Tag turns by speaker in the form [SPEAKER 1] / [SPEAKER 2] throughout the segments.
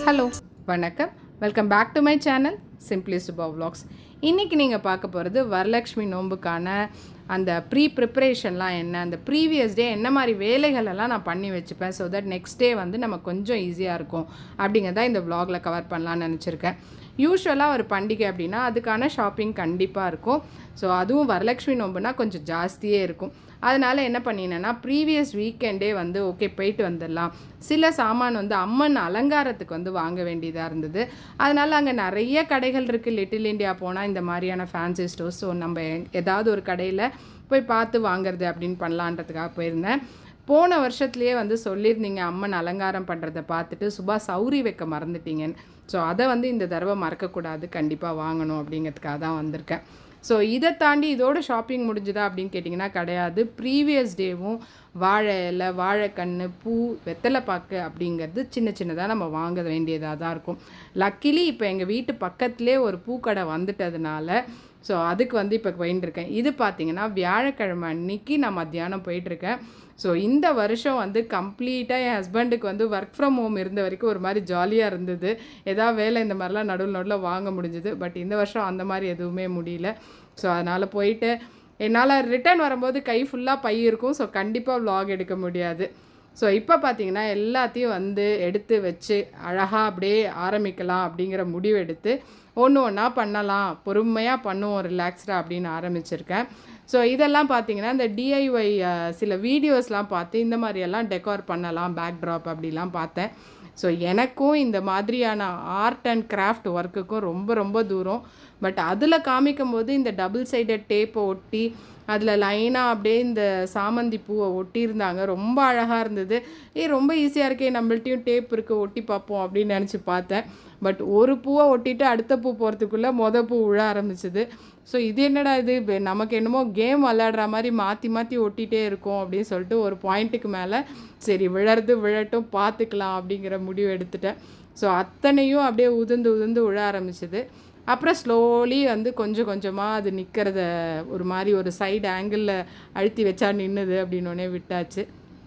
[SPEAKER 1] hello வணக்கம் welcome back to my channel simply Subha vlogs இன்றைக்கி நீங்கள் பார்க்க போகிறது வரலக்ஷ்மி நோன்புக்கான அந்த ப்ரீ ப்ரிப்பரேஷன்லாம் என்ன அந்த ப்ரீவியஸ் டே என்ன மாதிரி வேலைகள் எல்லாம் நான் பண்ணி வச்சுப்பேன் ஸோ தட் நெக்ஸ்ட் டே வந்து நம்ம கொஞ்சம் ஈஸியாக இருக்கும் அப்படிங்கிறத இந்த vlogல கவர் பண்ணலாம்னு நினச்சிருக்கேன் யூஸ்வலாக ஒரு பண்டிகை அப்படின்னா அதுக்கான ஷாப்பிங் கண்டிப்பாக இருக்கும் ஸோ அதுவும் வரலக்ஷ்மி நோம்புனா கொஞ்சம் ஜாஸ்தியே இருக்கும் அதனால் என்ன பண்ணினேன்னா ப்ரீவியஸ் வீக்கெண்டே வந்து ஓகே போயிட்டு வந்துடலாம் சில சாமான் வந்து அம்மன் அலங்காரத்துக்கு வந்து வாங்க வேண்டியதாக இருந்தது அதனால் அங்கே நிறைய கடைகள் இருக்குது லிட்டில் இந்தியா போனால் இந்த மாதிரியான ஃபேன்சி ஸ்டோர்ஸ் ஸோ நம்ம எ- ஏதாவது ஒரு கடையில் போய் பார்த்து வாங்குறது அப்படின்னு பண்ணலான்றதுக்காக போயிருந்தேன் போன வருஷத்துலேயே வந்து சொல்லியிருந்தீங்க அம்மன் அலங்காரம் பண்ணுறதை பார்த்துட்டு சுபா சௌரி வைக்க மறந்துட்டீங்கன்னு ஸோ அதை வந்து இந்த தடவை மறக்கக்கூடாது கண்டிப்பாக வாங்கணும் அப்படிங்கிறதுக்காக தான் வந்திருக்கேன் ஸோ இதை தாண்டி இதோட ஷாப்பிங் முடிஞ்சுதா அப்படின்னு கேட்டிங்கன்னா கிடையாது ப்ரீவியஸ் டேவும் வாழை இலை வாழைக்கன்று பூ வெத்தலைப்பாக்கு அப்படிங்கிறது சின்ன சின்னதாக நம்ம வாங்க வேண்டியதாக தான் இருக்கும் லக்கிலி இப்போ எங்கள் வீட்டு பக்கத்துலேயே ஒரு பூக்கடை வந்துட்டதுனால ஸோ அதுக்கு வந்து இப்போ போயிட்டுருக்கேன் இது பார்த்தீங்கன்னா வியாழக்கிழமை அன்னைக்கு நான் மத்தியானம் போயிட்டுருக்கேன் ஸோ இந்த வருஷம் வந்து கம்ப்ளீட்டாக என் ஹஸ்பண்டுக்கு வந்து ஒர்க் ஃப்ரம் ஹோம் இருந்த வரைக்கும் ஒரு மாதிரி ஜாலியாக இருந்தது ஏதாவது வேலை இந்த மாதிரிலாம் நடுவில் நடுவில் வாங்க முடிஞ்சுது பட் இந்த வருஷம் அந்த மாதிரி எதுவுமே முடியல ஸோ அதனால் போயிட்டு என்னால் ரிட்டர்ன் வரும்போது கை ஃபுல்லாக பை இருக்கும் ஸோ கண்டிப்பாக vlog எடுக்க முடியாது ஸோ இப்போ பார்த்தீங்கன்னா எல்லாத்தையும் வந்து எடுத்து வச்சு அழகாக அப்படியே ஆரம்பிக்கலாம் அப்படிங்கிற முடிவு எடுத்து ஒன்று ஒன்றா பண்ணலாம் பொறுமையாக பண்ணுவோம் ரிலாக்ஸ்டாக அப்படின்னு ஆரம்பிச்சிருக்கேன் ஸோ இதெல்லாம் பார்த்தீங்கன்னா இந்த டிஐஒய் சில வீடியோஸ்லாம் பார்த்து இந்த மாதிரியெல்லாம் டெக்கார் பண்ணலாம் பேக் ட்ராப் அப்படிலாம் பார்த்தேன் ஸோ எனக்கும் இந்த மாதிரியான ஆர்ட் அண்ட் கிராஃப்ட் ஒர்க்குக்கும் ரொம்ப ரொம்ப தூரம் பட் அதில் காமிக்கும் போது இந்த டபுள் சைடட் டேப்பை ஒட்டி அதில் லைனாக அப்படியே இந்த சாமந்தி பூவை ஒட்டியிருந்தாங்க ரொம்ப அழகாக இருந்தது ஏ ரொம்ப ஈஸியாக இருக்கே நம்மள்ட்டையும் டேப் இருக்குது ஒட்டி பார்ப்போம் அப்படின்னு நினச்சி பார்த்தேன் பட் ஒரு பூவை ஒட்டிட்டு அடுத்த பூ போகிறதுக்குள்ளே மொத பூ விழ ஆரம்பிச்சுது ஸோ இது என்னடா இது இப்ப நமக்கு என்னமோ கேம் விளையாடுற மாதிரி மாற்றி மாற்றி ஒட்டிகிட்டே இருக்கும் அப்படின்னு சொல்லிட்டு ஒரு பாயிண்ட்டுக்கு மேலே சரி விழறது விழட்டும் பார்த்துக்கலாம் அப்படிங்கிற முடிவு எடுத்துட்டேன் ஸோ அத்தனையும் அப்படியே உதிர்ந்து உதிர்ந்து விழ ஆரம்பிச்சுது அப்புறம் ஸ்லோலி வந்து கொஞ்சம் கொஞ்சமாக அது நிற்கிறத ஒரு மாதிரி ஒரு சைடு ஆங்கிளில் அழுத்தி வச்சா நின்னுது அப்படின்னோடனே விட்டாச்சு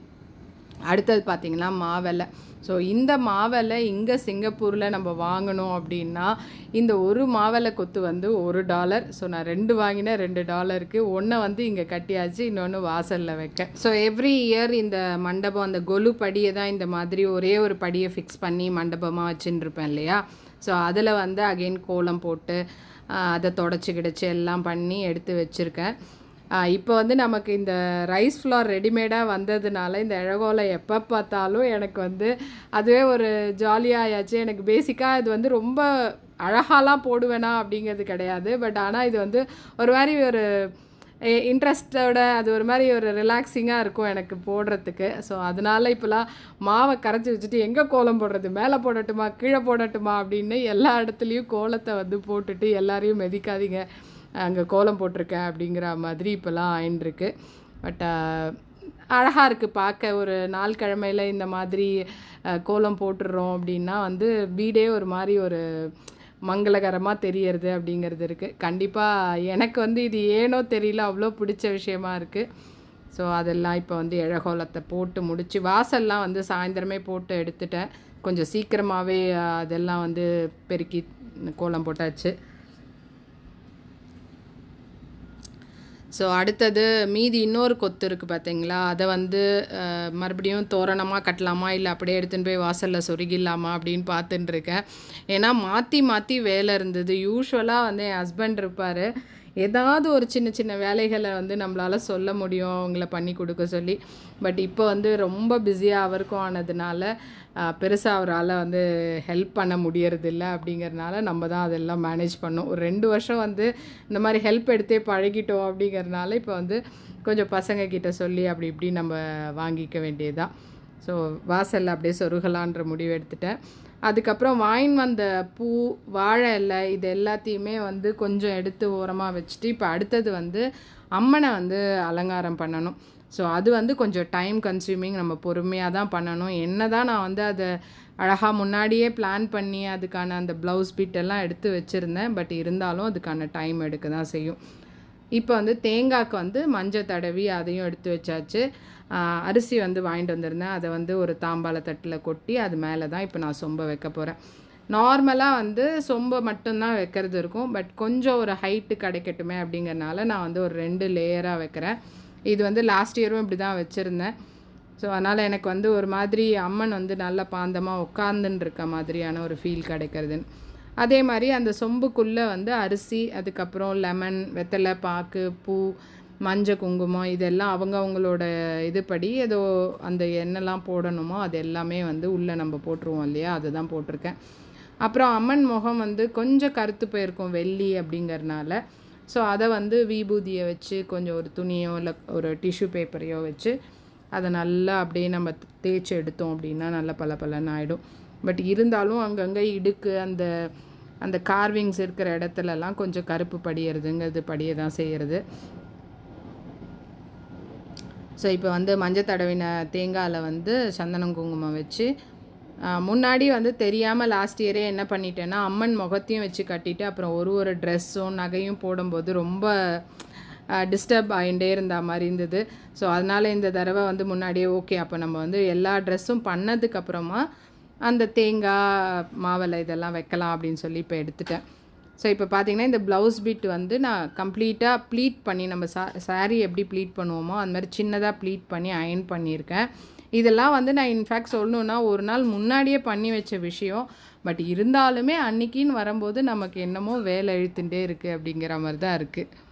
[SPEAKER 1] அடுத்தது பார்த்தீங்கன்னா மாவெலை ஸோ இந்த மாவெலை இங்கே சிங்கப்பூரில் நம்ம வாங்கணும் அப்படின்னா இந்த ஒரு மாவெலை கொத்து வந்து ஒரு டாலர் ஸோ நான் ரெண்டு வாங்கினேன் ரெண்டு டாலருக்கு ஒன்றை வந்து இங்கே கட்டியாச்சு இன்னொன்று வாசலில் வைக்க ஸோ எவ்ரி இயர் இந்த மண்டபம் அந்த கொலு படியை தான் இந்த மாதிரி ஒரே ஒரு படியை ஃபிக்ஸ் பண்ணி மண்டபமாக வச்சுன்னு இருப்பேன் இல்லையா ஸோ அதில் வந்து அகெயின் கோலம் போட்டு ஆஹ், அதை தொடச்சி கிடச்சி எல்லாம் பண்ணி எடுத்து வச்சுருக்கேன் இப்போ வந்து நமக்கு இந்த ரைஸ் ஃப்ளார் ரெடிமேடாக வந்ததுனால இந்த இழகோலை எப்போ பார்த்தாலும் எனக்கு வந்து அதுவே ஒரு ஜாலியாகியாச்சு எனக்கு பேசிக்காக இது வந்து ரொம்ப அழகாலாம் போடுவேனா அப்படிங்கிறது கிடையாது பட் ஆனால் இது வந்து ஒரு மாதிரி ஒரு இன்ட்ரெஸ்டோட அது ஒரு மாதிரி ஒரு ரிலாக்ஸிங்காக இருக்கும் எனக்கு போடுறதுக்கு ஸோ அதனால இப்போலாம் மாவை கரைச்சி வச்சுட்டு எங்கே கோலம் போடுறது மேலே போடட்டுமா கீழே போடட்டுமா அப்படின்னு எல்லா இடத்துலையும் கோலத்தை வந்து போட்டுட்டு எல்லாரையும் மெதிக்காதீங்க அங்கே கோலம் போட்டிருக்கேன் அப்படிங்கிற மாதிரி இப்போல்லாம் ஆயின்ருக்கு பட் அழகாக இருக்குது பார்க்க ஒரு நாள் கிழமையில் இந்த மாதிரி அஹ், கோலம் போட்டுடுறோம் அப்படின்னா வந்து வீடே ஒரு மாதிரி ஒரு மங்களகரமாக தெரியறது அப்படிங்கிறது இருக்குது கண்டிப்பாக எனக்கு வந்து இது ஏனோ தெரியல அவ்வளோ பிடிச்ச விஷயமா இருக்குது ஸோ அதெல்லாம் இப்போ வந்து இழகோலத்தை போட்டு முடிச்சு வாசல்லாம் வந்து சாயந்தரமே போட்டு எடுத்துட்டேன் கொஞ்சம் சீக்கிரமாகவே அதெல்லாம் வந்து பெருக்கி கோலம் போட்டாச்சு ஸோ அடுத்தது மீதி இன்னொரு கொத்து இருக்குது பார்த்தீங்களா அதை வந்து அஹ், மறுபடியும் தோரணமாக கட்டலாமா இல்லை அப்படியே எடுத்துன்னு போய் வாசலில் சொருகிடலாமா அப்படின்னு பார்த்துட்டு இருக்கேன் ஏன்னா மாற்றி மாற்றி வேலை இருந்தது யூஸ்வலாக வந்து என் ஹஸ்பண்ட் இருப்பார் ஏதாவது ஒரு சின்ன சின்ன வேலைகளை வந்து நம்மளால் சொல்ல முடியும் அவங்கள பண்ணி கொடுக்க சொல்லி பட் இப்போ வந்து ரொம்ப பிஸியாக அவருக்கும் ஆனதுனால பெருசாக அவரால் வந்து ஹெல்ப் பண்ண முடியறதில்ல அப்படிங்கறனால நம்ம தான் அதெல்லாம் மேனேஜ் பண்ணோம் ஒரு ரெண்டு வருஷம் வந்து இந்த மாதிரி ஹெல்ப் எடுத்தே பழகிட்டோம் அப்படிங்கறனால இப்போ வந்து கொஞ்சம் பசங்க கிட்ட சொல்லி அப்படி இப்படி நம்ம வாங்கிக்க வேண்டியதுதான் ஸோ வாசலில் அப்படியே சொருகலான்ற முடிவு எடுத்துட்டேன் அதுக்கப்புறம் வாயின் வந்த பூ வாழை இலை இது எல்லாத்தையுமே வந்து கொஞ்சம் எடுத்து ஓரமாக வச்சுட்டு இப்போ அடுத்தது வந்து அம்மனை வந்து அலங்காரம் பண்ணணும் ஸோ அது வந்து கொஞ்சம் டைம் கன்சியூமிங் நம்ம பொறுமையாக தான் பண்ணணும் என்ன தான் நான் வந்து அதை அழகாக முன்னாடியே பிளான் பண்ணி அதுக்கான அந்த ப்ளவுஸ் பிட் எல்லாம் எடுத்து வச்சுருந்தேன் பட் இருந்தாலும் அதுக்கான டைம் எடுக்க தான் செய்யும் இப்போ வந்து தேங்காய்க்கு வந்து மஞ்சள் தடவி அதையும் எடுத்து வச்சாச்சு ஆஹ் அரிசி வந்து வாங்கிட்டு வந்திருந்தேன் அதை வந்து ஒரு தாம்பாள தட்டில் கொட்டி அது மேலே தான் இப்போ நான் சொம்ப வைக்க போகிறேன் நார்மலாக வந்து சொம்பை மட்டும்தான் வைக்கிறது இருக்கும் பட் கொஞ்சம் ஒரு ஹைட்டு கிடைக்கட்டுமே அப்படிங்கறனால நான் வந்து ஒரு ரெண்டு லேயராக வைக்கிறேன் இது வந்து லாஸ்ட் இயரும் இப்படி தான் வச்சுருந்தேன் ஸோ அதனால் எனக்கு வந்து ஒரு மாதிரி அம்மன் வந்து நல்ல பாந்தமாக உட்காந்துன்னு இருக்க மாதிரியான ஒரு ஃபீல் கிடைக்கிறதுன்னு அதே மாதிரி அந்த சொம்புக்குள்ளே வந்து அரிசி அதுக்கப்புறம் லெமன் வெத்தலை பாக்கு பூ மஞ்சள் குங்குமம் இதெல்லாம் அவங்க அவங்களோட இதுபடி ஏதோ அந்த எண்ணெய்லாம் போடணுமோ அது எல்லாமே வந்து உள்ளே நம்ம போட்டுருவோம் இல்லையா அதை தான் போட்டிருக்கேன் அப்புறம் அம்மன் முகம் வந்து கொஞ்சம் கருத்து போயிருக்கும் வெள்ளி அப்படிங்கறனால ஸோ அதை வந்து விபூதியை வச்சு கொஞ்சம் ஒரு துணியோ இல்லை ஒரு டிஷ்யூ பேப்பரையோ வச்சு அதை நல்லா அப்படியே நம்ம தேய்ச்சி எடுத்தோம் அப்படின்னா நல்லா பல பலன்னு ஆகிடும் பட் இருந்தாலும் அங்கங்கே இடுக்கு அந்த அந்த கார்விங்ஸ் இருக்கிற இடத்துலலாம் கொஞ்சம் கருப்பு படியறதுங்கிறது படிய தான் செய்கிறது ஸோ இப்போ வந்து மஞ்சள் தடவின தேங்காயில் வந்து சந்தனம் குங்குமம் வச்சு ஆ, முன்னாடி வந்து தெரியாமல் லாஸ்ட் இயரே என்ன பண்ணிட்டேன்னா அம்மன் முகத்தையும் வச்சு கட்டிட்டு அப்புறம் ஒரு ஒரு ட்ரெஸ்ஸும் நகையும் போடும்போது ரொம்ப டிஸ்டர்ப் ஆகிட்டே இருந்த மாதிரி இருந்தது ஸோ அதனால் இந்த தடவை வந்து முன்னாடியே ஓகே அப்போ நம்ம வந்து எல்லா ட்ரெஸ்ஸும் பண்ணதுக்கப்புறமா அந்த தேங்காய் மாவலை இதெல்லாம் வைக்கலாம் அப்படின்னு சொல்லி இப்போ எடுத்துட்டேன் ஸோ இப்போ பார்த்தீங்கன்னா இந்த ப்ளவுஸ் பிட் வந்து நான் கம்ப்ளீட்டாக ப்ளீட் பண்ணி நம்ம சா saree எப்படி ப்ளீட் பண்ணுவோமோ அந்த மாதிரி சின்னதாக ப்ளீட் பண்ணி அயன் பண்ணியிருக்கேன் இதெல்லாம் வந்து நான் இன்ஃபேக்ட் சொல்லணுன்னா ஒரு நாள் முன்னாடியே பண்ணி வச்ச விஷயம் பட் இருந்தாலுமே அன்னைக்கின்னு வரும்போது நமக்கு என்னமோ வேலை இழுத்துட்டே இருக்குது அப்படிங்கிற மாதிரி தான் இருக்குது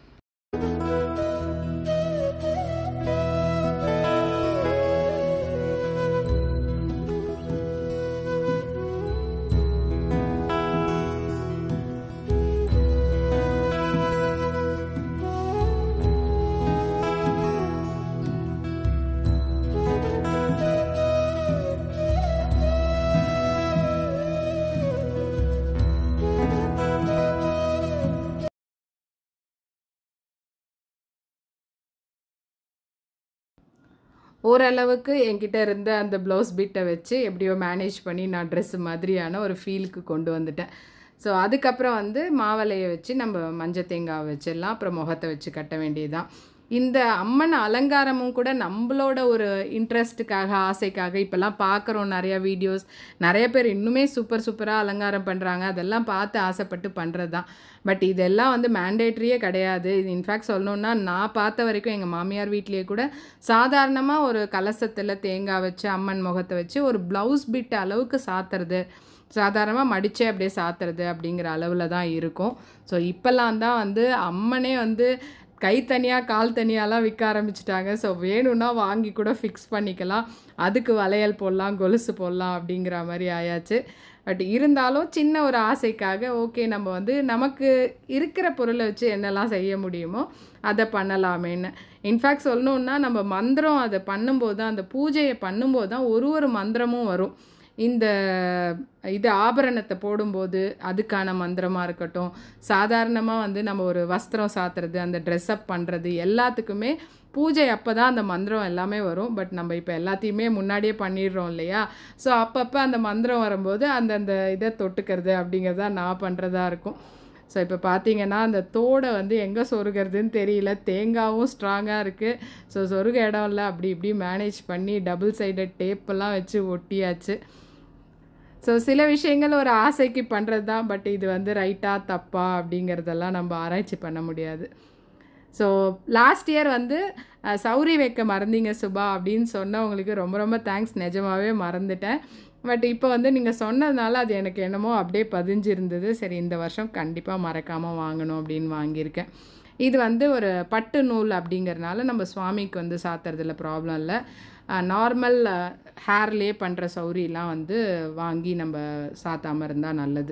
[SPEAKER 1] ஓரளவுக்கு என்கிட்ட இருந்த அந்த ப்ளவுஸ் பிட்டை வச்சு எப்படியோ மேனேஜ் பண்ணி நான் ட்ரெஸ் மாதிரியான ஒரு ஃபீலுக்கு கொண்டு வந்துட்டேன் ஸோ அதுக்கப்புறம் வந்து மாவலையை வச்சு நம்ம மஞ்சள் தேங்காய் வச்சிடலாம் அப்புறம் முகத்தை வச்சு கட்ட வேண்டியதுதான் இந்த அம்மன் அலங்காரமும் கூட நம்மளோட ஒரு இன்ட்ரெஸ்ட்டுக்காக ஆசைக்காக இப்போல்லாம் பார்க்குறோம் நிறைய வீடியோஸ் நிறைய பேர் இன்னுமே சூப்பர் சூப்பராக அலங்காரம் பண்ணுறாங்க அதெல்லாம் பார்த்து ஆசைப்பட்டு பண்ணுறது தான் பட் இதெல்லாம் வந்து மேண்டேட்ரியே கிடையாது இது இன்ஃபேக்ட் சொல்லணுன்னா நான் பார்த்த வரைக்கும் எங்கள் மாமியார் வீட்லேயே கூட சாதாரணமாக ஒரு கலசத்தில் தேங்காய் வச்சு அம்மன் முகத்தை வச்சு ஒரு ப்ளவுஸ் பிட் அளவுக்கு சாத்துறது சாதாரணமாக மடிச்சே அப்படியே சாத்துறது அப்படிங்கிற அளவில் தான் இருக்கும் ஸோ இப்போல்லாம் தான் வந்து அம்மனே வந்து கை தனியாக கால் தனியாலாம் விற்க ஆரம்பிச்சிட்டாங்க ஸோ வேணும்னா வாங்கி கூட ஃபிக்ஸ் பண்ணிக்கலாம் அதுக்கு வளையல் போடலாம் கொலுசு போடலாம் அப்படிங்கிற மாதிரி ஆயாச்சு பட் இருந்தாலும் சின்ன ஒரு ஆசைக்காக ஓகே நம்ம வந்து நமக்கு இருக்கிற பொருளை வச்சு என்னெல்லாம் செய்ய முடியுமோ அதை பண்ணலாமேன்னு இன்ஃபேக்ட் சொல்லணுன்னா நம்ம மந்திரம் அதை பண்ணும்போது தான் அந்த பூஜையை பண்ணும்போது தான் ஒரு ஒரு மந்திரமும் வரும் இந்த இது ஆபரணத்தை போடும்போது அதுக்கான மந்திரமாக இருக்கட்டும் சாதாரணமாக வந்து நம்ம ஒரு வஸ்திரம் சாத்துறது அந்த ட்ரெஸ்அப் பண்ணுறது எல்லாத்துக்குமே பூஜை அப்போ தான் அந்த மந்திரம் எல்லாமே வரும் பட் நம்ம இப்போ எல்லாத்தையுமே முன்னாடியே பண்ணிடுறோம் இல்லையா ஸோ அப்பப்போ அந்த மந்திரம் வரும்போது அந்தந்த இதை தொட்டுக்கிறது அப்படிங்கிறது தான் நான் பண்ணுறதா இருக்கும் ஸோ இப்போ பார்த்தீங்கன்னா அந்த தோடை வந்து எங்கே சொருகிறதுன்னு தெரியல தேங்காவும் ஸ்ட்ராங்காக இருக்குது ஸோ சொருக இடம் இல்லை அப்படி இப்படி மேனேஜ் பண்ணி டபுள் சைடட் டேப்பெல்லாம் வச்சு ஒட்டியாச்சு ஸோ சில விஷயங்கள் ஒரு ஆசைக்கு பண்ணுறது தான் பட் இது வந்து ரைட்டா தப்பா அப்படிங்கிறதெல்லாம் நம்ம ஆராய்ச்சி பண்ண முடியாது ஸோ லாஸ்ட் இயர் வந்து அஹ், சௌரி வைக்க மறந்தீங்க சுபா அப்படின்னு சொன்னவங்களுக்கு ரொம்ப ரொம்ப தேங்க்ஸ் நிஜமாவே மறந்துட்டேன் பட் இப்போ வந்து நீங்கள் சொன்னதுனால அது எனக்கு என்னமோ அப்படியே பதிஞ்சிருந்தது சரி இந்த வருஷம் கண்டிப்பாக மறக்காமல் வாங்கணும் அப்படின்னு வாங்கியிருக்கேன் இது வந்து ஒரு பட்டு நூல் அப்படிங்கறனால நம்ம சுவாமிக்கு வந்து சாத்துறதுல ப்ராப்ளம் இல்லை நார்மல் ஹேர்லேயே பண்ணுற சௌரிலாம் வந்து வாங்கி நம்ம சாத்தாமல் இருந்தால் நல்லது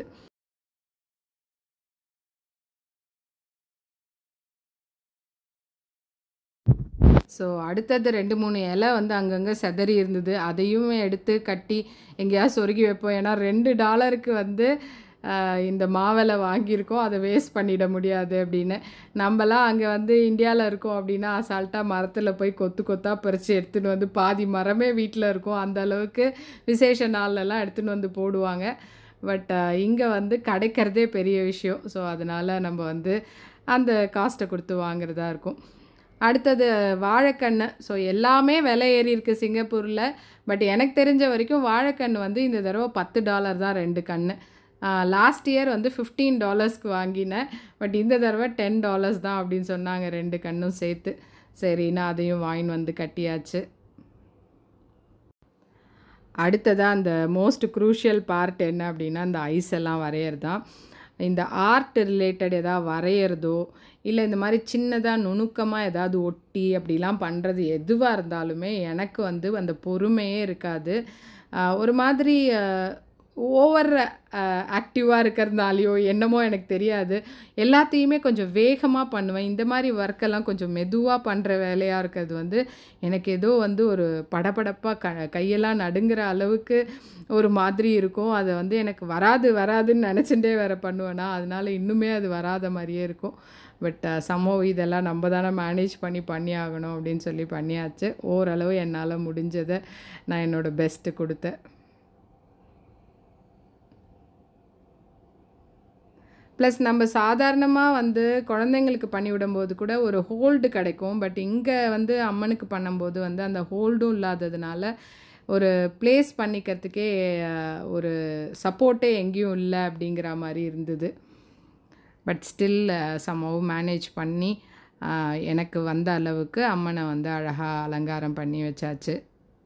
[SPEAKER 1] ஸோ அடுத்தது ரெண்டு மூணு இலை வந்து அங்கங்கே செதறி இருந்தது அதையும் எடுத்து கட்டி எங்கேயாவது சொருகி வைப்போம் ஏன்னா ரெண்டு டாலருக்கு வந்து ஆஹ், இந்த மாவலை வாங்கியிருக்கோம் அதை வேஸ்ட் பண்ணிட முடியாது அப்படின்னு நம்மலாம் அங்கே வந்து இந்தியாவில் இருக்கோம் அப்படின்னா அசால்ட்டாக மரத்தில் போய் கொத்து கொத்தாக பறித்து எடுத்துன்னு வந்து பாதி மரமே வீட்டில் இருக்கும் அந்த அளவுக்கு விசேஷ நாள்லலாம் எடுத்துன்னு வந்து போடுவாங்க பட் இங்கே வந்து கிடைக்கிறதே பெரிய விஷயம் ஸோ அதனால் நம்ம வந்து அந்த காஸ்ட்டை கொடுத்து வாங்குறதா இருக்கும் அடுத்தது வாழைக்கன்று ஸோ எல்லாமே விலை ஏறி இருக்கு சிங்கப்பூரில் பட் எனக்கு தெரிஞ்ச வரைக்கும் வாழைக்கன்று வந்து இந்த தடவை பத்து டாலர் தான் ரெண்டு கன்று லாஸ்ட் இயர் வந்து ஃபிஃப்டீன் டாலர்ஸ்க்கு வாங்கினேன் பட் இந்த தடவை டென் டாலர்ஸ் தான் அப்படின்னு சொன்னாங்க ரெண்டு கண்ணும் சேர்த்து சரின்னு அதையும் வாங்கின்னு வந்து கட்டியாச்சு அடுத்ததாக அந்த மோஸ்ட் க்ரூஷியல் பார்ட் என்ன அப்படின்னா அந்த ஐஸ் எல்லாம் வரைகிறது தான் இந்த ஆர்ட் ரிலேட்டட் எதாவது வரைகிறதோ இல்லை இந்த மாதிரி சின்னதாக நுணுக்கமாக ஏதாவது ஒட்டி அப்படிலாம் பண்ணுறது எதுவாக இருந்தாலுமே எனக்கு வந்து அந்த பொறுமையே இருக்காது ஆஹ் ஒரு மாதிரி ஓவர் ஆக்டிவாக இருக்கிறதுனாலையோ என்னமோ எனக்கு தெரியாது எல்லாத்தையுமே கொஞ்சம் வேகமாக பண்ணுவேன் இந்த மாதிரி ஒர்க்கெல்லாம் கொஞ்சம் மெதுவாக பண்ணுற வேலையாக இருக்கிறது வந்து எனக்கு ஏதோ வந்து ஒரு படபடப்பாக க கையெல்லாம் நடுங்கிற அளவுக்கு ஒரு மாதிரி இருக்கும் அதை வந்து எனக்கு வராது வராதுன்னு நினச்சிட்டே வேறு பண்ணுவேனா அதனால இன்னுமே அது வராத மாதிரியே இருக்கும் பட் சமோ இதெல்லாம் நம்ம தானே மேனேஜ் பண்ணி பண்ணி ஆகணும் அப்படின்னு சொல்லி பண்ணியாச்சு ஓரளவு என்னால் முடிஞ்சதை நான் என்னோடய பெஸ்ட்டு கொடுத்தேன் ப்ளஸ் நம்ம சாதாரணமாக வந்து குழந்தைங்களுக்கு பண்ணி விடும்போது கூட ஒரு ஹோல்டு கிடைக்கும் பட் இங்கே வந்து அம்மனுக்கு பண்ணும்போது வந்து அந்த ஹோல்டும் இல்லாததுனால ஒரு ப்ளேஸ் பண்ணிக்கிறதுக்கே அஹ், ஒரு சப்போர்ட்டே எங்கேயும் இல்லை அப்படிங்கிற மாதிரி இருந்தது பட் ஸ்டில் சமவு மேனேஜ் பண்ணி அஹ், எனக்கு வந்த அளவுக்கு அம்மனை வந்து அழகாக அலங்காரம் பண்ணி வச்சாச்சு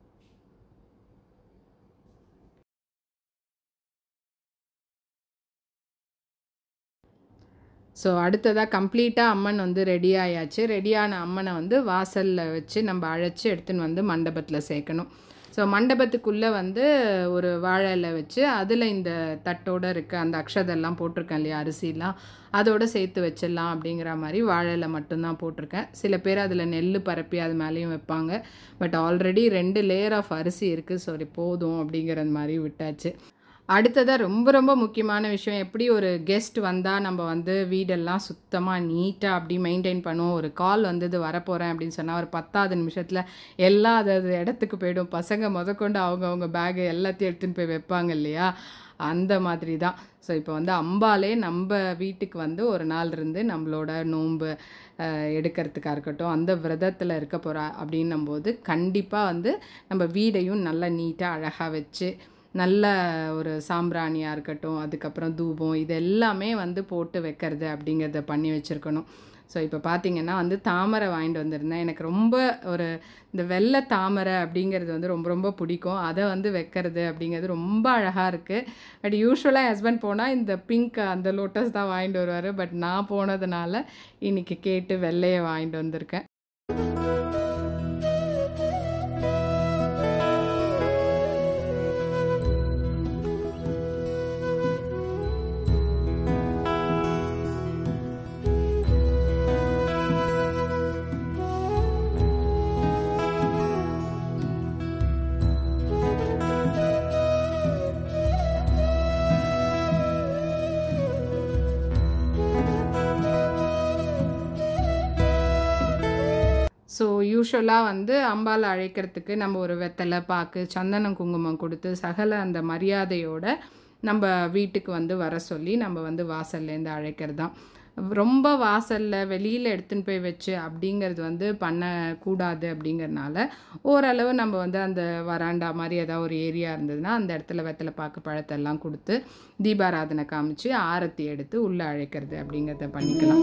[SPEAKER 1] ஸோ அடுத்ததாக கம்ப்ளீட்டாக அம்மன் வந்து ரெடி ஆயாச்சு ரெடியான அம்மனை வந்து வாசலில் வச்சு நம்ம அழைச்சி எடுத்துன்னு வந்து மண்டபத்தில் சேர்க்கணும் ஸோ மண்டபத்துக்குள்ளே வந்து ஒரு வாழை இலை வச்சு அதில் இந்த தட்டோட இருக்க அந்த அக்ஷதெல்லாம் போட்டிருக்கேன் இல்லையா அரிசிலாம் அதோட சேர்த்து வச்சிடலாம் அப்படிங்கிற மாதிரி வாழை இலை மட்டும்தான் போட்டிருக்கேன் சில பேர் அதில் நெல் பரப்பி அது மேலேயும் வைப்பாங்க பட் ஆல்ரெடி ரெண்டு லேயர் ஆஃப் அரிசி இருக்குது ஸோ போதும் அப்படிங்கிறது மாதிரி விட்டாச்சு அடுத்ததாக ரொம்ப ரொம்ப முக்கியமான விஷயம் எப்படி ஒரு கெஸ்ட் வந்தால் நம்ம வந்து வீடெல்லாம் சுத்தமாக நீட்டாக அப்படி மெயின்டைன் பண்ணுவோம் ஒரு கால் வந்தது வரப்போகிறேன் அப்படின்னு சொன்னால் ஒரு பத்தாவது நிமிஷத்தில் எல்லா அது அது இடத்துக்கு போயிடும் பசங்க முதற்கொண்டு அவங்கவுங்க பேகு எல்லாத்தையும் எடுத்துன்னு போய் வைப்பாங்க இல்லையா அந்த மாதிரி தான் ஸோ இப்போ வந்து அம்பாலே நம்ம வீட்டுக்கு வந்து ஒரு நாள் இருந்து நம்மளோட நோன்பு அஹ், எடுக்கிறதுக்காக இருக்கட்டும் அந்த விரதத்தில் இருக்க போகிறா அப்படின்னும் போது கண்டிப்பாக வந்து நம்ம வீடையும் நல்லா நீட்டாக அழகாக வச்சு நல்ல ஒரு சாம்பிராணியாக இருக்கட்டும் அதுக்கப்புறம் தூபம் இது எல்லாமே வந்து போட்டு வைக்கிறது அப்படிங்கிறத பண்ணி வச்சுருக்கணும் ஸோ இப்போ பார்த்தீங்கன்னா வந்து தாமரை வாங்கிட்டு வந்திருந்தேன் எனக்கு ரொம்ப ஒரு இந்த வெள்ளை தாமரை அப்படிங்கிறது வந்து ரொம்ப ரொம்ப பிடிக்கும் அதை வந்து வைக்கிறது அப்படிங்கிறது ரொம்ப அழகாக இருக்குது பட் யூஸ்வலாக என் ஹஸ்பண்ட் போனால் இந்த பிங்க் அந்த லோட்டஸ் தான் வாங்கிட்டு வருவார் பட் நான் போனதுனால இன்னைக்கு கேட்டு வெள்ளையை வாங்கிட்டு வந்திருக்கேன் ஸோ யூஸ்வலாக வந்து அம்பாள் அழைக்கிறதுக்கு நம்ம ஒரு வெத்தலை பாக்கு சந்தனம் குங்குமம் கொடுத்து சகல அந்த மரியாதையோட நம்ம வீட்டுக்கு வந்து வர சொல்லி நம்ம வந்து வாசல்லேருந்து அழைக்கிறது தான் ரொம்ப வாசலில் வெளியில் எடுத்துன்னு போய் வச்சு அப்படிங்கிறது வந்து பண்ணக்கூடாது அப்படிங்கிறதுனால ஓரளவு நம்ம வந்து அந்த வராண்டா மாதிரி ஏதாவது ஒரு ஏரியா இருந்ததுன்னா அந்த இடத்துல வெத்தலை பாக்கு பழத்தெல்லாம் கொடுத்து தீபாராதனை காமிச்சு ஆரத்தி எடுத்து உள்ளே அழைக்கிறது அப்படிங்கிறத பண்ணிக்கலாம்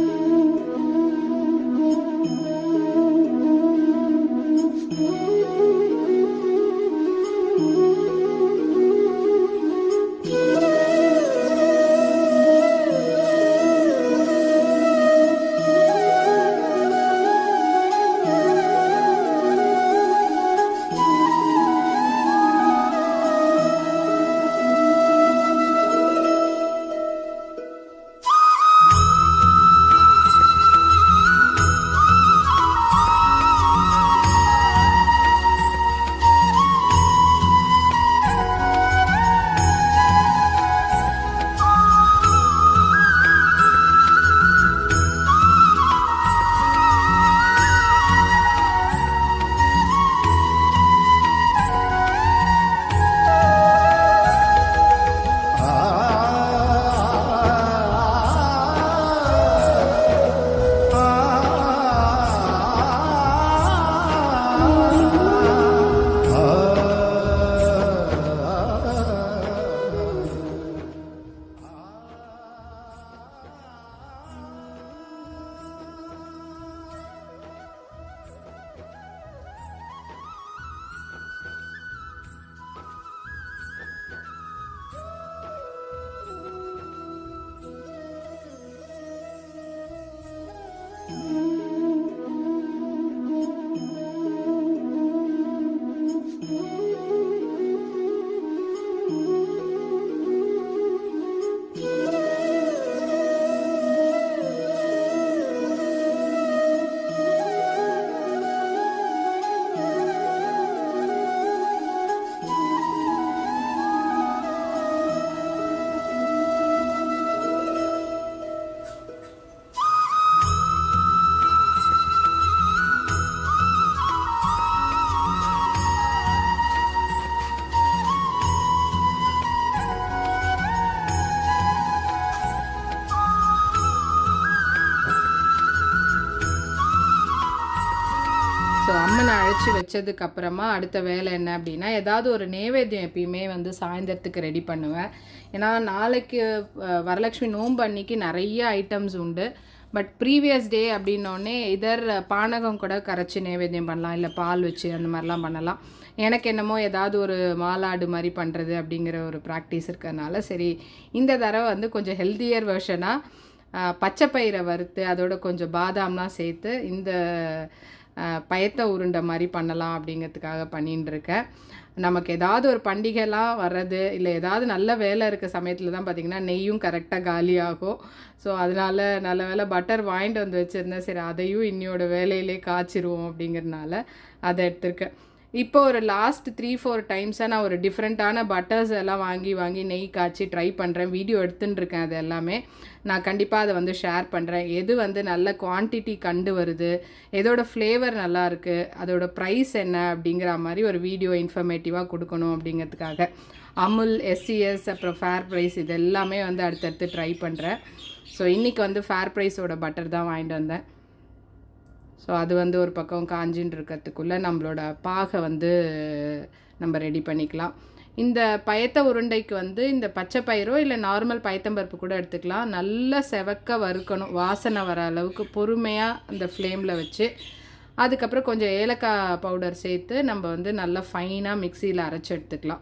[SPEAKER 1] அரைச்சி வச்சதுக்கு அப்புறமா அடுத்த வேலை என்ன அப்படின்னா ஏதாவது ஒரு நைவேத்தியம் எப்பயுமே வந்து சாயந்தரத்துக்கு ரெடி பண்ணுவேன் ஏன்னா நாளைக்கு அஹ், வரலட்சுமி நோன்பு அன்னைக்கு நிறைய ஐட்டம்ஸ் உண்டு பட் ப்ரீவியஸ் டே அப்படின்னோடனே இதர் பானகம் கூட கரைச்சி நைவேத்தியம் பண்ணலாம் இல்லை பால் வச்சு அந்த மாதிரிலாம் பண்ணலாம் எனக்கு என்னமோ ஏதாவது ஒரு மாலாடு மாதிரி பண்ணுறது அப்படிங்கிற ஒரு ப்ராக்டிஸ் இருக்கிறதுனால சரி இந்த தடவை வந்து கொஞ்சம் ஹெல்த்தியர் வெர்ஷனாக பச்சை பயிரை வறுத்து அதோட கொஞ்சம் பாதாம்லாம் சேர்த்து இந்த அஹ், பயத்த உருண்டை மாதிரி பண்ணலாம் அப்படிங்கிறதுக்காக பண்ணின்னு இருக்கேன் நமக்கு ஏதாவது ஒரு பண்டிகைலாம் வர்றது இல்லை ஏதாவது நல்ல வேலை இருக்க சமயத்தில் தான் பார்த்திங்கன்னா நெய்யும் கரெக்டாக காலியாகும் ஸோ அதனால நல்ல வேலை பட்டர் வாங்கிட்டு வந்து வச்சுருந்தேன் சரி அதையும் இன்னியோட வேலையிலே காய்ச்சிருவோம் அப்படிங்கிறதுனால அதை எடுத்திருக்கேன் இப்போ ஒரு லாஸ்ட் த்ரீ ஃபோர் டைம்ஸாக நான் ஒரு டிஃப்ரெண்ட்டான பட்டர்ஸ் எல்லாம் வாங்கி வாங்கி நெய் காய்ச்சி ட்ரை பண்ணுறேன் வீடியோ எடுத்துன்னு இருக்கேன் அது எல்லாமே நான் கண்டிப்பாக அதை வந்து ஷேர் பண்ணுறேன் எது வந்து நல்ல குவான்டிட்டி கண்டு வருது எதோட ஃப்ளேவர் நல்லா இருக்குது அதோட ப்ரைஸ் என்ன அப்படிங்கிற மாதிரி ஒரு வீடியோ இன்ஃபர்மேட்டிவாக கொடுக்கணும் அப்படிங்கிறதுக்காக அமுல் எஸ்சிஎஸ் அப்புறம் ஃபேர் ப்ரைஸ் இது எல்லாமே வந்து அடுத்தடுத்து ட்ரை பண்ணுறேன் ஸோ இன்றைக்கி வந்து ஃபேர் ப்ரைஸோட பட்டர் தான் வாங்கிட்டு வந்தேன் ஸோ அது வந்து ஒரு பக்கம் காஞ்சின்னு இருக்கிறதுக்குள்ளே நம்மளோட பாகை வந்து நம்ம ரெடி பண்ணிக்கலாம் இந்த பயத்த உருண்டைக்கு வந்து இந்த பச்சை பயிரோ இல்லை நார்மல் பயத்தம்பருப்பு கூட எடுத்துக்கலாம் நல்லா செவக்க வறுக்கணும் வாசனை வர அளவுக்கு பொறுமையாக அந்த ஃப்ளேமில் வச்சு அதுக்கப்புறம் கொஞ்சம் ஏலக்காய் பவுடர் சேர்த்து நம்ம வந்து நல்லா ஃபைனாக மிக்சியில் அரைச்சி எடுத்துக்கலாம்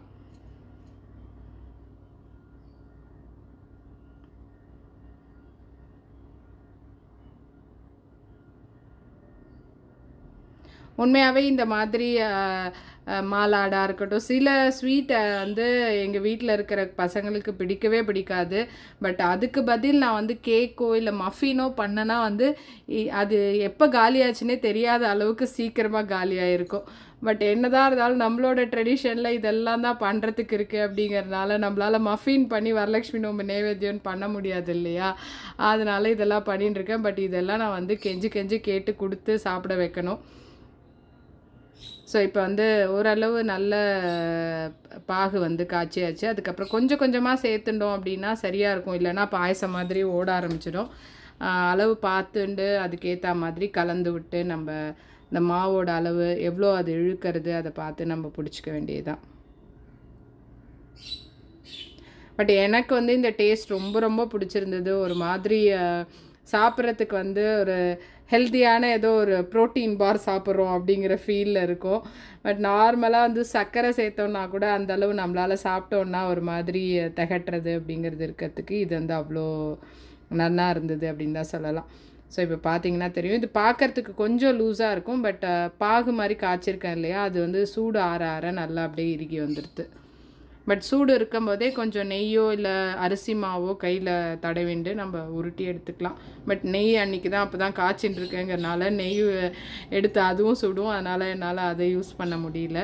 [SPEAKER 1] உண்மையாகவே இந்த மாதிரி அஹ், அஹ், மாலாடாக இருக்கட்டும் சில ஸ்வீட்டை வந்து எங்கள் வீட்டில் இருக்கிற பசங்களுக்கு பிடிக்கவே பிடிக்காது பட் அதுக்கு பதில் நான் வந்து கேக்கோ இல்லை மஃபினோ பண்ணனா வந்து இ- அது எப்போ காலியாச்சுன்னே தெரியாத அளவுக்கு சீக்கிரமாக காலியாயிருக்கும் பட் என்னதான் இருந்தாலும் நம்மளோட ட்ரெடிஷனில் இதெல்லாம் தான் பண்ணுறதுக்கு இருக்குது அப்படிங்கிறதுனால நம்மளால் மஃபின் பண்ணி வரலட்சுமி நோம்பு நைவேத்தியம் பண்ண முடியாது இல்லையா அதனால இதெல்லாம் பண்ணிட்டு இருக்கேன் பட் இதெல்லாம் நான் வந்து கெஞ்சி கெஞ்சி கேட்டு கொடுத்து சாப்பிட வைக்கணும் ஸோ இப்போ வந்து ஓரளவு நல்ல பாகு வந்து காய்ச்சியாச்சு அதுக்கப்புறம் கொஞ்சம் கொஞ்சமாக சேர்த்துட்டோம் அப்படின்னா சரியாக இருக்கும் இல்லைன்னா பாயசம் மாதிரி ஓட ஆரம்பிச்சிடும் ஆஹ் அளவு பார்த்துண்டு அதுக்கேற்ற மாதிரி கலந்து விட்டு நம்ம இந்த மாவோட அளவு எவ்வளோ அது இழுக்கிறது அதை பார்த்து நம்ம பிடிச்சிக்க வேண்டியதுதான் பட் எனக்கு வந்து இந்த டேஸ்ட் ரொம்ப ரொம்ப பிடிச்சிருந்தது ஒரு மாதிரி சாப்பிட்றதுக்கு வந்து ஒரு ஹெல்த்தியான ஏதோ ஒரு ப்ரோட்டீன் பார் சாப்பிட்றோம் அப்படிங்கிற ஃபீலில் இருக்கும் பட் நார்மலாக வந்து சர்க்கரை சேர்த்தோன்னா கூட அந்த அளவு நம்மளால் சாப்பிட்டோன்னா ஒரு மாதிரி திகட்டுறது அப்படிங்கிறது இருக்கிறதுக்கு இது வந்து அவ்வளோ நன்னா இருந்தது அப்படின்னு தான் சொல்லலாம் ஸோ இப்போ பார்த்தீங்கன்னா தெரியும் இது பார்க்கறதுக்கு கொஞ்சம் லூஸாக இருக்கும் பட் பாகு மாதிரி காய்ச்சிருக்கேன் இல்லையா அது வந்து சூடு ஆற ஆற நல்லா அப்படியே இறுகி வந்துடுது பட் சூடு இருக்கும்போதே கொஞ்சம் நெய்யோ இல்லை அரிசி மாவோ கையில் தடவிண்டு நம்ம உருட்டி எடுத்துக்கலாம் பட் நெய் அன்றைக்கி தான் அப்போ தான் காய்ச்சின்னு இருக்கேங்கிறனால நெய் எடுத்து அதுவும் சுடும் அதனால் என்னால் அதை யூஸ் பண்ண முடியல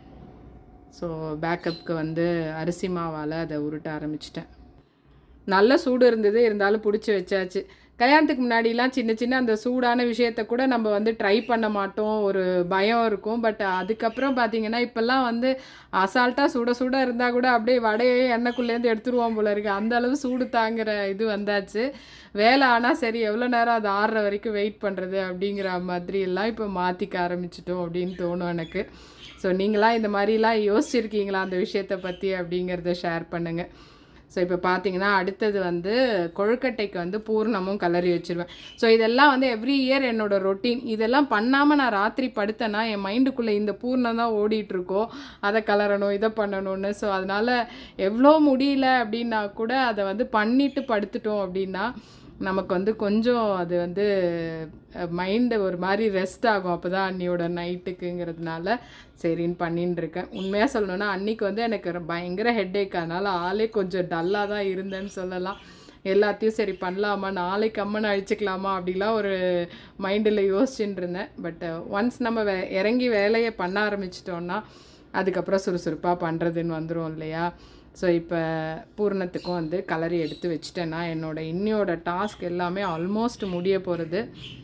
[SPEAKER 1] ஸோ பேக்கப்புக்கு வந்து அரிசி மாவால் அதை உருட்ட ஆரம்பிச்சிட்டேன் நல்ல சூடு இருந்தது இருந்தாலும் பிடிச்சி வச்சாச்சு கல்யாணத்துக்கு முன்னாடிலாம் சின்ன சின்ன அந்த சூடான விஷயத்த கூட நம்ம வந்து ட்ரை பண்ண மாட்டோம் ஒரு பயம் இருக்கும் பட் அதுக்கப்புறம் பார்த்தீங்கன்னா இப்போல்லாம் வந்து அசால்ட்டாக சுட சுட இருந்தால் கூட அப்படியே வடையே எண்ணெய்க்குள்ளேருந்து எடுத்துருவோம் போல இருக்கு அந்த அளவு சூடு தாங்குற இது வந்தாச்சு வேலை ஆனால் சரி எவ்வளோ நேரம் அது ஆறுற வரைக்கும் வெயிட் பண்ணுறது அப்படிங்கிற மாதிரி எல்லாம் இப்போ மாற்றிக்க ஆரம்பிச்சிட்டோம் அப்படின்னு தோணும் எனக்கு ஸோ நீங்களாம் இந்த மாதிரிலாம் யோசிச்சிருக்கீங்களா அந்த விஷயத்தை பற்றி அப்படிங்கிறத ஷேர் பண்ணுங்கள் ஸோ இப்போ பார்த்தீங்கன்னா அடுத்தது வந்து கொழுக்கட்டைக்கு வந்து பூர்ணமும் கலரி வச்சிருவேன் ஸோ இதெல்லாம் வந்து எவ்ரி இயர் என்னோட ரொட்டீன் இதெல்லாம் பண்ணாமல் நான் ராத்திரி படுத்தேன்னா என் மைண்டுக்குள்ளே இந்த பூர்ணம் தான் ஓடிட்டுருக்கோம் அதை கலரணும் இதை பண்ணணும்னு ஸோ அதனால் எவ்வளோ முடியல அப்படின்னா கூட அதை வந்து பண்ணிட்டு படுத்துட்டோம் அப்படின்னா நமக்கு வந்து கொஞ்சம் அது வந்து மைண்டு ஒரு மாதிரி ரெஸ்ட் ஆகும் அப்போ தான் அன்னியோட நைட்டுக்குங்கிறதுனால சரின்னு பண்ணின்னு இருக்கேன் உண்மையாக சொல்லணும்னா அன்னைக்கு வந்து எனக்கு ஒரு பயங்கர ஹெட்டேக் அதனால் ஆளே கொஞ்சம் டல்லாக தான் இருந்தேன்னு சொல்லலாம் எல்லாத்தையும் சரி பண்ணலாமா நாளைக்கு அம்மனை அழிச்சிக்கலாமா அப்படிலாம் ஒரு மைண்டில் யோசிச்சுட்டு இருந்தேன் பட் ஒன்ஸ் நம்ம வே இறங்கி வேலையை பண்ண ஆரம்பிச்சிட்டோன்னா அதுக்கப்புறம் சுறுசுறுப்பாக பண்ணுறதுன்னு வந்துடும் இல்லையா ஸோ இப்போ பூர்ணத்துக்கும் வந்து கலரி எடுத்து வச்சுட்டேன்னா என்னோட இன்னியோட டாஸ்க் எல்லாமே ஆல்மோஸ்ட் முடிய போகிறது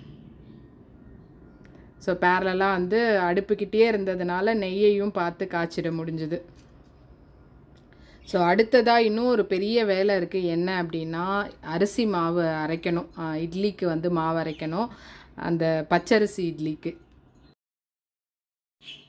[SPEAKER 1] ஸோ பேரலாக வந்து அடுப்புக்கிட்டே இருந்ததுனால நெய்யையும் பார்த்து காய்ச்சிட முடிஞ்சுது ஸோ அடுத்ததாக இன்னும் ஒரு பெரிய வேலை இருக்குது என்ன அப்படின்னா அரிசி மாவு அரைக்கணும் ஆ, இட்லிக்கு வந்து மாவு அரைக்கணும் அந்த பச்சரிசி இட்லிக்கு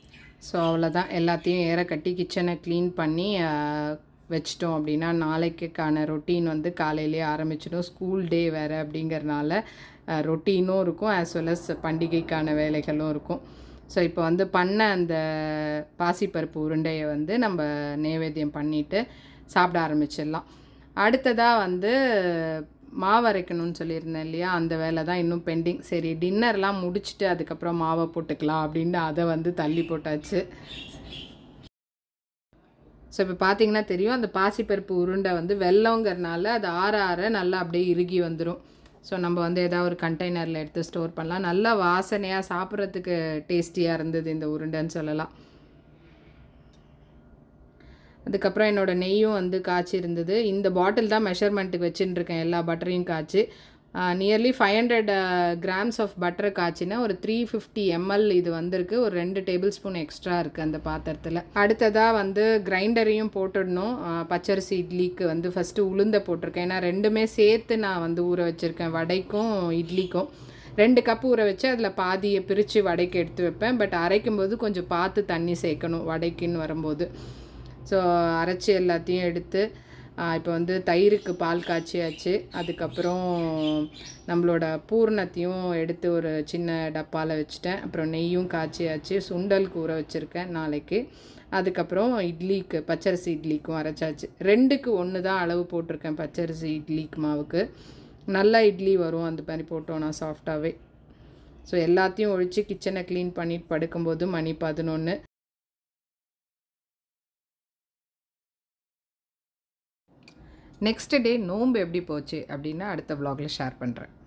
[SPEAKER 1] ஸோ அவ்வளோதான் எல்லாத்தையும் ஏற கட்டி கிச்சனை க்ளீன் பண்ணி ஆஹ், வச்சிட்டோம் அப்படின்னா நாளைக்குக்கான ரொட்டீன் வந்து காலையிலேயே ஆரம்பிச்சிடும் ஸ்கூல் டே வேறு அப்படிங்கறனால ரொட்டீனும் இருக்கும் ஆஸ் வெல் அஸ் பண்டிகைக்கான வேலைகளும் இருக்கும் ஸோ இப்போ வந்து பண்ண அந்த பாசிப்பருப்பு உருண்டையை வந்து நம்ம நைவேத்தியம் பண்ணிவிட்டு சாப்பிட ஆரம்பிச்சிடலாம் அடுத்ததாக வந்து மாவு அரைக்கணும்னு சொல்லியிருந்தேன் இல்லையா அந்த வேலை தான் இன்னும் பெண்டிங் சரி டின்னர்லாம் முடிச்சுட்டு அதுக்கப்புறம் மாவை போட்டுக்கலாம் அப்படின்னு அதை வந்து தள்ளி போட்டாச்சு ஸோ இப்போ பார்த்தீங்கன்னா தெரியும் அந்த பாசிப்பருப்பு உருண்டை வந்து வெள்ளங்கிறனால அது ஆற ஆற நல்லா அப்படியே இறுகி வந்துடும் ஸோ நம்ம வந்து ஏதாவது ஒரு கண்டெய்னரில் எடுத்து ஸ்டோர் பண்ணலாம் நல்லா வாசனையாக சாப்பிட்றதுக்கு டேஸ்டியாக இருந்தது இந்த உருண்டைன்னு சொல்லலாம் அதுக்கப்புறம் என்னோடய நெய்யும் வந்து காய்ச்சி இருந்தது இந்த பாட்டில் தான் மெஷர்மெண்ட்டுக்கு வச்சுட்டு இருக்கேன் எல்லா பட்டரையும் காய்ச்சி nearly five hundred grams of பட்டரை காய்ச்சினா ஒரு த்ரீ ஃபிஃப்டி எம்எல் இது வந்திருக்கு ஒரு ரெண்டு டேபிள் ஸ்பூன் எக்ஸ்ட்ரா இருக்குது அந்த பாத்திரத்தில் அடுத்ததாக வந்து கிரைண்டரையும் போட்டுடணும் ஆ, பச்சரிசி இட்லிக்கு வந்து ஃபஸ்ட்டு உளுந்த போட்டிருக்கேன் ஏன்னா ரெண்டுமே சேர்த்து நான் வந்து ஊற வச்சுருக்கேன் வடைக்கும் இட்லிக்கும் ரெண்டு கப் ஊற வச்சு அதில் பாதியை பிரித்து வடைக்கு எடுத்து வைப்பேன் பட் அரைக்கும் போது கொஞ்சம் பார்த்து தண்ணி சேர்க்கணும் வடைக்குன்னு வரும்போது ஸோ அரைச்சி எல்லாத்தையும் எடுத்து இப்போ வந்து தயிருக்கு பால் காய்ச்சியாச்சு அதுக்கப்புறம் நம்மளோட பூர்ணத்தையும் எடுத்து ஒரு சின்ன டப்பாவில் வச்சுட்டேன் அப்புறம் நெய்யும் காய்ச்சியாச்சு சுண்டலுக்கு ஊற வச்சுருக்கேன் நாளைக்கு அதுக்கப்புறம் இட்லிக்கு பச்சரிசி இட்லிக்கும் அரைச்சாச்சு ரெண்டுக்கு ஒன்று தான் அளவு போட்டிருக்கேன் பச்சரிசி இட்லிக்கு மாவுக்கு நல்லா இட்லி வரும் அந்த மாதிரி போட்டோன்னா சாஃப்டாகவே ஸோ எல்லாத்தையும் ஒழித்து கிச்சனை க்ளீன் பண்ணிட்டு படுக்கும்போது மணி பதினொன்று நெக்ஸ்ட் டே நோன்பு எப்படி போச்சு அப்படின்னு அடுத்த vlogல ஷேர் பண்ணுறேன்